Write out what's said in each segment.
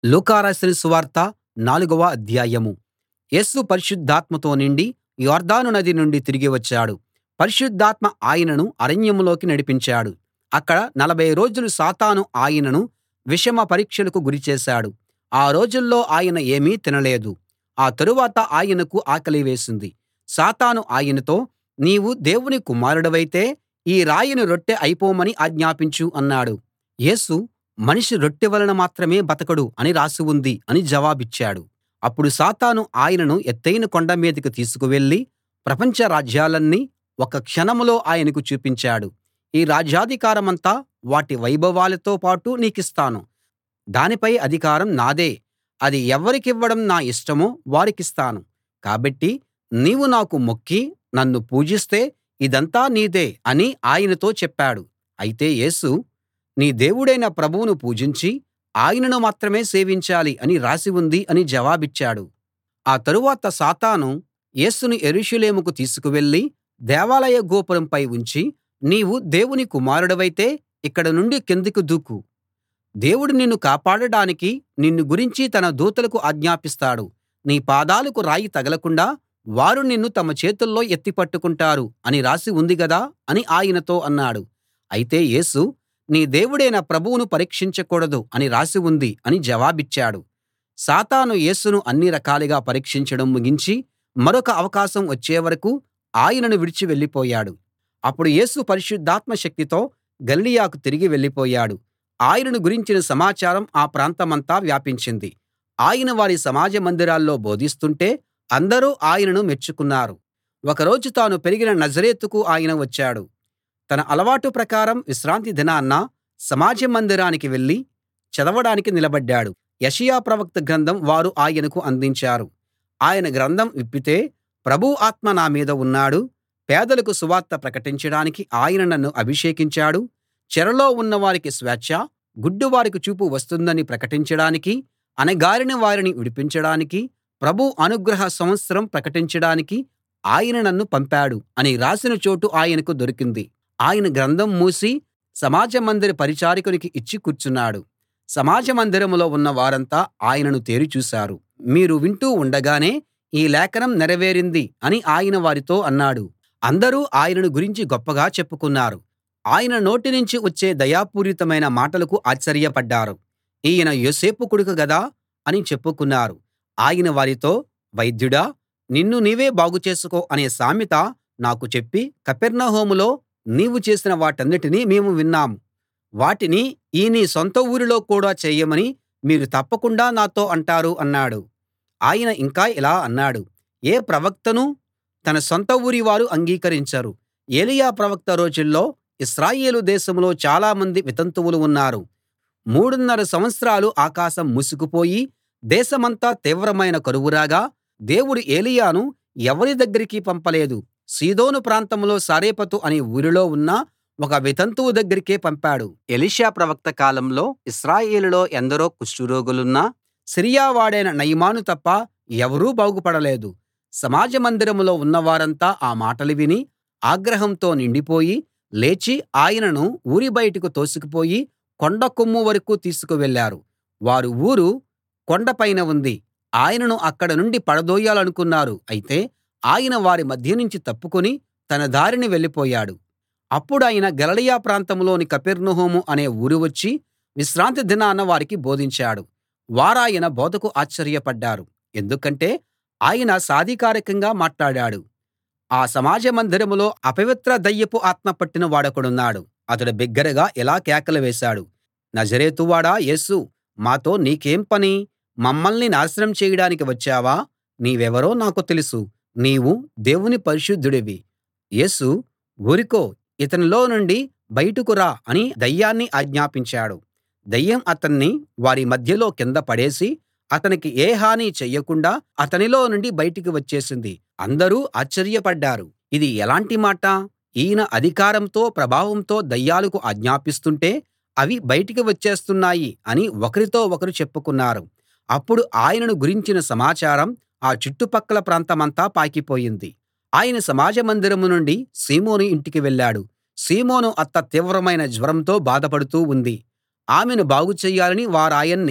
లూకా రాసిన సువార్త నాలుగవ అధ్యాయం యేసు పరిశుద్ధాత్మతో నిండి యొర్దాను నది నుండి తిరిగి వచ్చాడు పరిశుద్ధాత్మ ఆయనను అరణ్యంలోకి నడిపించాడు అక్కడ నలభై రోజులు సాతాను ఆయనను విషమ పరీక్షలకు గురిచేశాడు ఆ రోజుల్లో ఆయన ఏమీ తినలేదు ఆ తరువాత ఆయనకు ఆకలి వేసింది సాతాను ఆయనతో నీవు దేవుని కుమారుడివైతే ఈ రాయిని రొట్టె అయిపోమని ఆజ్ఞాపించు అన్నాడు యేసు మనిషి రొట్టె వలన మాత్రమే బతకడు అని రాసి ఉంది అని జవాబిచ్చాడు అప్పుడు సాతాను ఆయనను ఎత్తయిన కొండ మీదికి తీసుకువెళ్ళి ప్రపంచ రాజ్యాలన్నీ ఒక్క క్షణంలో ఆయనకు చూపించాడు ఈ రాజ్యాధికారమంతా వాటి వైభవాలతో పాటు నీకిస్తాను దానిపై అధికారం నాదే అది ఎవరికివ్వడం నా ఇష్టమో వారికిస్తాను కాబట్టి నీవు నాకు మొక్కి నన్ను పూజిస్తే ఇదంతా నీదే అని ఆయనతో చెప్పాడు అయితే యేసు నీ దేవుడైన ప్రభువును పూజించి ఆయనను మాత్రమే సేవించాలి అని రాసి ఉంది అని జవాబిచ్చాడు ఆ తరువాత సాతాను యేసును యెరూషలేముకు తీసుకువెళ్ళి దేవాలయ గోపురంపై ఉంచి నీవు దేవుని కుమారుడివైతే ఇక్కడ నుండి కిందికి దూకు దేవుడు నిన్ను కాపాడడానికి నిన్ను గురించి తన దూతలకు ఆజ్ఞాపిస్తాడు నీ పాదాలకు రాయి తగలకుండా వారు నిన్ను తమ చేతుల్లో ఎత్తి పట్టుకుంటారు అని రాసి ఉంది గదా అని ఆయనతో అన్నాడు అయితే యేసు నీ దేవుడైన ప్రభువును పరీక్షించకూడదు అని రాసి ఉంది అని జవాబిచ్చాడు సాతాను యేసును అన్ని రకాలుగా పరీక్షించడం ముగించి మరొక అవకాశం వచ్చే వరకూ ఆయనను విడిచి వెళ్ళిపోయాడు అప్పుడు యేసు పరిశుద్ధాత్మ శక్తితో గలిలయకు తిరిగి వెళ్ళిపోయాడు ఆయనను గురించిన సమాచారం ఆ ప్రాంతమంతా వ్యాపించింది ఆయన వారి సమాజ మందిరాల్లో బోధిస్తుంటే అందరూ ఆయనను మెచ్చుకున్నారు ఒక రోజు తాను పెరిగిన నజరేతుకు ఆయన వచ్చాడు తన అలవాటు ప్రకారం విశ్రాంతి దినాన సమాజ మందిరానికి వెళ్ళి చదవడానికి నిలబడ్డాడు యెషయా ప్రవక్త గ్రంథం వారు ఆయనకు అందించారు ఆయన గ్రంథం విప్పితే ప్రభువు ఆత్మ నా మీద ఉన్నాడు పేదలకు సువార్త ప్రకటించడానికి ఆయన నన్ను అభిషేకించాడు చెరలో ఉన్నవారికి స్వేచ్ఛ గుడ్డివారికి చూపు వస్తుందని ప్రకటించడానికి అణగారిన వారిని విడిపించడానికి ప్రభువు అనుగ్రహ సంవత్సరం ప్రకటించడానికి ఆయన నన్ను పంపాడు అని రాసిన చోటు ఆయనకు దొరికింది ఆయన గ్రంథం మూసి సమాజ మందిర పరిచారకునికి ఇచ్చి కూర్చున్నాడు సమాజ మందిరంలో ఉన్న వారంతా ఆయనను తేరి చూశారు మీరు వింటూ ఉండగానే ఈ లేఖనం నెరవేరింది అని ఆయన వారితో అన్నాడు అందరూ ఆయనను గురించి గొప్పగా చెప్పుకున్నారు ఆయన నోటి నుంచి వచ్చే దయాపూరితమైన మాటలకు ఆశ్చర్యపడ్డారు ఈయన యోసేపు కొడుకు గదా అని చెప్పుకున్నారు ఆయన వారితో వైద్యుడా నిన్ను నీవే బాగు చేసుకో అనే సామెత నాకు చెప్పి కపెర్నహూములో నీవు చేసిన వాటన్నిటినీ మేము విన్నాం వాటిని ఈ నీ సొంత ఊరిలో కూడా చేయమని మీరు తప్పకుండా నాతో అంటారు అన్నాడు ఆయన ఇంకా ఇలా అన్నాడు ఏ ప్రవక్తనూ తన సొంత ఊరి వారు అంగీకరించరు ఏలీయా ప్రవక్త రోజుల్లో ఇశ్రాయేలు దేశంలో చాలామంది వితంతువులు ఉన్నారు మూడున్నర సంవత్సరాలు ఆకాశం మూసుకుపోయి దేశమంతా తీవ్రమైన కరువు రాగా దేవుడు ఏలీయాను ఎవరి దగ్గరికీ పంపలేదు సీదోను ప్రాంతంలో సారెపతు అనే ఊరిలో ఉన్న ఒక వితంతువు దగ్గరికే పంపాడు ఎలీషా ప్రవక్త కాలంలో ఇశ్రాయేలులో ఎందరో కుష్టురోగులున్నా సిరియా వాడైన నయమాను తప్ప ఎవరూ బాగుపడలేదు సమాజ మందిరంలో ఉన్నవారంతా ఆ మాటలు విని ఆగ్రహంతో నిండిపోయి లేచి ఆయనను ఊరి బయటకు తోసుకుపోయి కొండ కొమ్ము వరకూ తీసుకువెళ్ళారు వారి ఊరు కొండ పైన ఉంది ఆయనను అక్కడ నుండి పడదోయాలనుకున్నారు అయితే ఆయన వారి మధ్య నుంచి తప్పుకుని తన దారిన వెళ్ళిపోయాడు అప్పుడాయన గలిలయ ప్రాంతంలోని కపెర్నహూము అనే ఊరు వచ్చి విశ్రాంతి దినాన వారికి బోధించాడు వారాయన బోధకు ఆశ్చర్యపడ్డారు ఎందుకంటే ఆయన సాధికారికంగా మాట్లాడాడు ఆ సమాజ మందిరంలో అపవిత్ర దయ్యపు ఆత్మ పట్టిన వాడొకడున్నాడు అతడు బిగ్గరగా ఇలా కేకలు వేశాడు నజరేతువాడా యేసు మాతో నీకేం పని మమ్మల్ని నాశనం చేయడానికి వచ్చావా నీవెవరో నాకు తెలుసు నీవు దేవుని పరిశుద్ధుడివి యేసు ఊరుకో ఇతనిలో నుండి బయటకు రా అని దయ్యాన్ని ఆజ్ఞాపించాడు దయ్యం అతన్ని వారి మధ్యలో కింద పడేసి అతనికి ఏ హాని చెయ్యకుండా అతనిలో నుండి బయటికి వచ్చేసింది అందరూ ఆశ్చర్యపడ్డారు ఇది ఎలాంటి మాట ఈయన అధికారంతో ప్రభావంతో దయ్యాలకు ఆజ్ఞాపిస్తుంటే అవి బయటికి వచ్చేస్తున్నాయి అని ఒకరితో ఒకరు చెప్పుకున్నారు అప్పుడు ఆయనను గురించిన సమాచారం ఆ చుట్టుపక్కల ప్రాంతమంతా పాకిపోయింది ఆయన సమాజ మందిరం నుండి సీమోను ఇంటికి వెళ్ళాడు సీమోను అత్త తీవ్రమైన జ్వరంతో బాధపడుతూ ఉంది ఆమెను బాగు చెయ్యాలని వారాయన్ని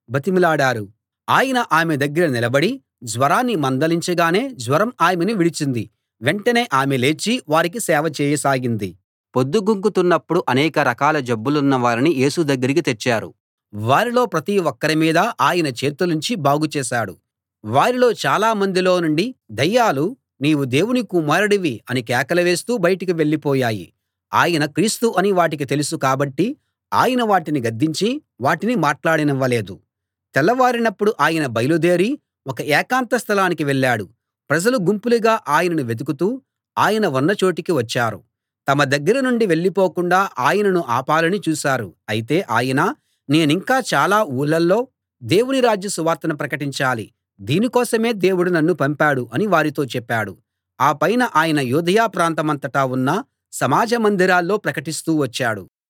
బతిమిలాడారు ఆయన ఆమె దగ్గర నిలబడి జ్వరాన్ని మందలించగానే జ్వరం ఆమెను విడిచింది వెంటనే ఆమె లేచి వారికి సేవ చేయసాగింది పొద్దుగుంకుతున్నప్పుడు అనేక రకాల జబ్బులున్న వారిని యేసు దగ్గరికి తెచ్చారు వారిలో ప్రతి ఒక్కరి మీద ఆయన చేతులుంచి బాగు చేశాడు వారిలో చాలా మందిలో నుండి దయ్యాలు నీవు దేవుని కుమారుడివి అని కేకలు వేస్తూ బయటికి వెళ్ళిపోయాయి ఆయన క్రీస్తు అని వాటికి తెలుసు కాబట్టి ఆయన వాటిని గద్దించి వాటిని మాట్లాడనివ్వలేదు తెల్లవారినప్పుడు ఆయన బయలుదేరి ఒక ఏకాంత స్థలానికి వెళ్ళాడు ప్రజలు గుంపులుగా ఆయనను వెతుకుతూ ఆయన ఉన్న చోటికి వచ్చారు తమ దగ్గర నుండి వెళ్ళిపోకుండా ఆయనను ఆపాలని చూశారు అయితే ఆయన నేనింకా చాలా ఊళ్ళల్లో దేవుని రాజ్య సువార్తను ప్రకటించాలి దీని కోసమే దేవుడు నన్ను పంపాడు అని వారితో చెప్పాడు ఆ పైన ఆయన యూదయ ప్రాంతమంతటా ఉన్న సమాజ మందిరాల్లో ప్రకటిస్తూ వచ్చాడు